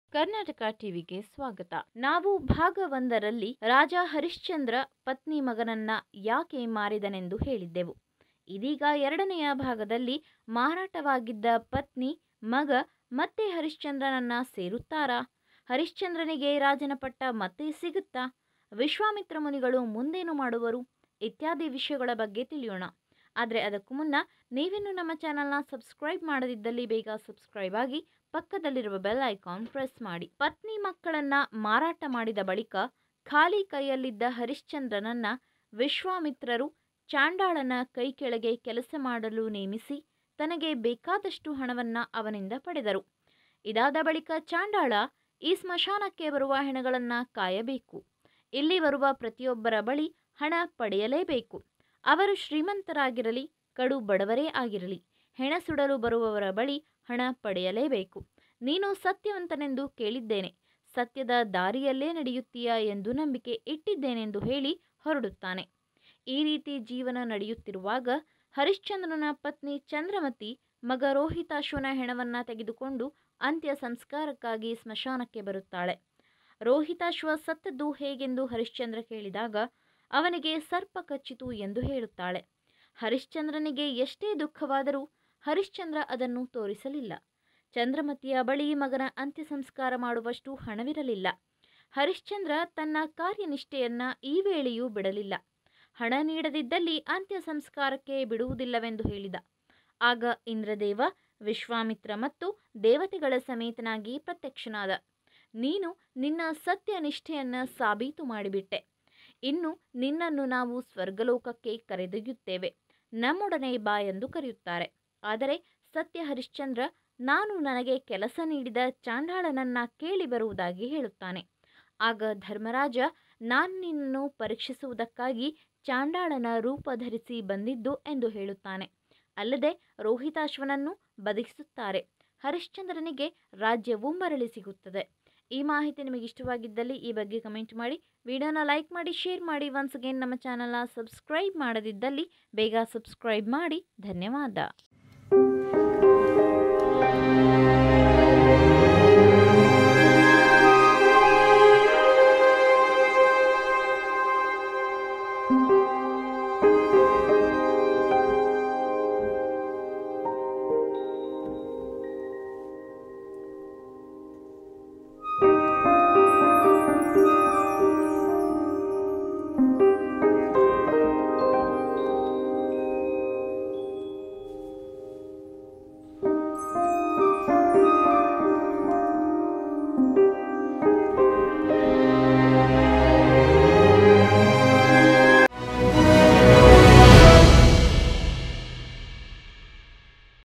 ಕರ್ನಾಟಕ ಟಿವಿಗೆ ಸ್ವಾಗತ ನಾವು ಭಾಗ ಒಂದರಲ್ಲಿ ರಾಜ ಹರಿಶ್ಚಂದ್ರ ಪತ್ನಿ ಮಗನನ್ನ ಯಾಕೆ ಮಾರಿದನೆಂದು ಹೇಳಿದ್ದೆವು ಇದೀಗ ಎರಡನೆಯ ಭಾಗದಲ್ಲಿ ಮಾರಾಟವಾಗಿದ್ದ ಪತ್ನಿ ಮಗ ಮತ್ತೆ ಹರಿಶ್ಚಂದ್ರನನ್ನ ಸೇರುತ್ತಾರಾ ಹರಿಶ್ಚಂದ್ರನಿಗೆ ರಾಜನ ಪಟ್ಟ ಮತ್ತೆ ಸಿಗುತ್ತಾ ವಿಶ್ವಾಮಿತ್ರ ಮುನಿಗಳು ಮುಂದೇನು ಮಾಡುವರು ಇತ್ಯಾದಿ ವಿಷಯಗಳ ಬಗ್ಗೆ ತಿಳಿಯೋಣ ಆದರೆ ಅದಕ್ಕೂ ಮುನ್ನ ನೀವಿನ್ನು ನಮ್ಮ ಚಾನಲ್ನ ಸಬ್ಸ್ಕ್ರೈಬ್ ಮಾಡದಿದ್ದಲ್ಲಿ ಬೇಗ ಸಬ್ಸ್ಕ್ರೈಬ್ ಆಗಿ ಪಕ್ಕದಲ್ಲಿರುವ ಬೆಲ್ ಐಕಾನ್ ಪ್ರೆಸ್ ಮಾಡಿ ಪತ್ನಿ ಮಕ್ಕಳನ್ನ ಮಾರಾಟ ಮಾಡಿದ ಬಳಿಕ ಖಾಲಿ ಕೈಯಲ್ಲಿದ್ದ ಹರಿಶ್ಚಂದ್ರನನ್ನ ವಿಶ್ವಾಮಿತ್ರರು ಚಾಂಡಾಳನ ಕೈ ಕೆಳಗೆ ಕೆಲಸ ಮಾಡಲು ನೇಮಿಸಿ ತನಗೆ ಬೇಕಾದಷ್ಟು ಹಣವನ್ನ ಅವನಿಂದ ಪಡೆದರು ಇದಾದ ಬಳಿಕ ಚಾಂಡಾಳ ಈ ಸ್ಮಶಾನಕ್ಕೆ ಬರುವ ಹೆಣಗಳನ್ನ ಕಾಯಬೇಕು ಇಲ್ಲಿ ಬರುವ ಪ್ರತಿಯೊಬ್ಬರ ಬಳಿ ಹಣ ಪಡೆಯಲೇಬೇಕು ಅವರು ಶ್ರೀಮಂತರಾಗಿರಲಿ ಕಡು ಬಡವರೇ ಆಗಿರಲಿ ಹೆಣ ಸುಡಲು ಬರುವವರ ಬಳಿ ಹಣ ಪಡೆಯಲೇಬೇಕು ನೀನು ಸತ್ಯವಂತನೆಂದು ಕೇಳಿದ್ದೇನೆ ಸತ್ಯದ ದಾರಿಯಲ್ಲೇ ನಡೆಯುತ್ತೀಯಾ ಎಂದು ನಂಬಿಕೆ ಇಟ್ಟಿದ್ದೇನೆಂದು ಹೇಳಿ ಹೊರಡುತ್ತಾನೆ ಈ ರೀತಿ ಜೀವನ ನಡೆಯುತ್ತಿರುವಾಗ ಹರಿಶ್ಚಂದ್ರನ ಪತ್ನಿ ಚಂದ್ರಮತಿ ಮಗ ರೋಹಿತಾಶ್ವನ ಹೆಣವನ್ನ ತೆಗೆದುಕೊಂಡು ಅಂತ್ಯ ಸಂಸ್ಕಾರಕ್ಕಾಗಿ ಸ್ಮಶಾನಕ್ಕೆ ಬರುತ್ತಾಳೆ ರೋಹಿತಾಶ್ವ ಸತ್ತದ್ದು ಹೇಗೆಂದು ಹರಿಶ್ಚಂದ್ರ ಕೇಳಿದಾಗ ಅವನಿಗೆ ಸರ್ಪ ಕಚ್ಚಿತು ಎಂದು ಹೇಳುತ್ತಾಳೆ ಹರಿಶ್ಚಂದ್ರನಿಗೆ ಎಷ್ಟೇ ದುಃಖವಾದರೂ ಹರಿಶ್ಚಂದ್ರ ಅದನ್ನು ತೋರಿಸಲಿಲ್ಲ ಚಂದ್ರಮತಿಯ ಬಳಿ ಮಗನ ಅಂತ್ಯ ಸಂಸ್ಕಾರ ಮಾಡುವಷ್ಟು ಹಣವಿರಲಿಲ್ಲ ಹರಿಶ್ಚಂದ್ರ ತನ್ನ ಕಾರ್ಯನಿಷ್ಠೆಯನ್ನ ಈ ವೇಳೆಯೂ ಬಿಡಲಿಲ್ಲ ಹಣ ನೀಡದಿದ್ದಲ್ಲಿ ಅಂತ್ಯ ಸಂಸ್ಕಾರಕ್ಕೆ ಬಿಡುವುದಿಲ್ಲವೆಂದು ಹೇಳಿದ ಆಗ ಇಂದ್ರದೇವ ವಿಶ್ವಾಮಿತ್ರ ಮತ್ತು ದೇವತೆಗಳ ಸಮೇತನಾಗಿ ಪ್ರತ್ಯಕ್ಷನಾದ ನೀನು ನಿನ್ನ ಸತ್ಯ ನಿಷ್ಠೆಯನ್ನ ಸಾಬೀತು ಮಾಡಿಬಿಟ್ಟೆ ಇನ್ನು ನಿನ್ನನ್ನು ನಾವು ಸ್ವರ್ಗಲೋಕಕ್ಕೆ ಕರೆದೊಯ್ಯುತ್ತೇವೆ ನಮ್ಮೊಡನೆ ಬಾ ಎಂದು ಕರೆಯುತ್ತಾರೆ ಆದರೆ ಸತ್ಯ ಹರಿಶ್ಚಂದ್ರ ನಾನು ನನಗೆ ಕೆಲಸ ನೀಡಿದ ಚಾಂಡಾಳನನ್ನ ಕೇಳಿ ಬರುವುದಾಗಿ ಹೇಳುತ್ತಾನೆ ಆಗ ಧರ್ಮರಾಜ ನಾನು ನಿನ್ನನ್ನು ಪರೀಕ್ಷಿಸುವುದಕ್ಕಾಗಿ ಚಾಂಡಾಳನ ರೂಪ ಧರಿಸಿ ಬಂದಿದ್ದು ಎಂದು ಹೇಳುತ್ತಾನೆ ಅಲ್ಲದೆ ರೋಹಿತಾಶ್ವನನ್ನು ಬದುಕಿಸುತ್ತಾರೆ ಹರಿಶ್ಚಂದ್ರನಿಗೆ ರಾಜ್ಯವೂ ಮರಳಿ ಸಿಗುತ್ತದೆ ಈ ಮಾಹಿತಿ ನಿಮಗೆ ಇಷ್ಟವಾಗಿದ್ದಲ್ಲಿ ಈ ಬಗ್ಗೆ ಕಮೆಂಟ್ ಮಾಡಿ ವಿಡಿಯೋನ ಲೈಕ್ ಮಾಡಿ ಶೇರ್ ಮಾಡಿ ಒನ್ಸ್ ಅಗೇನ್ ನಮ್ಮ ಚಾನಲ್ನ ಸಬ್ಸ್ಕ್ರೈಬ್ ಮಾಡದಿದ್ದಲ್ಲಿ ಬೇಗ ಸಬ್ಸ್ಕ್ರೈಬ್ ಮಾಡಿ ಧನ್ಯವಾದ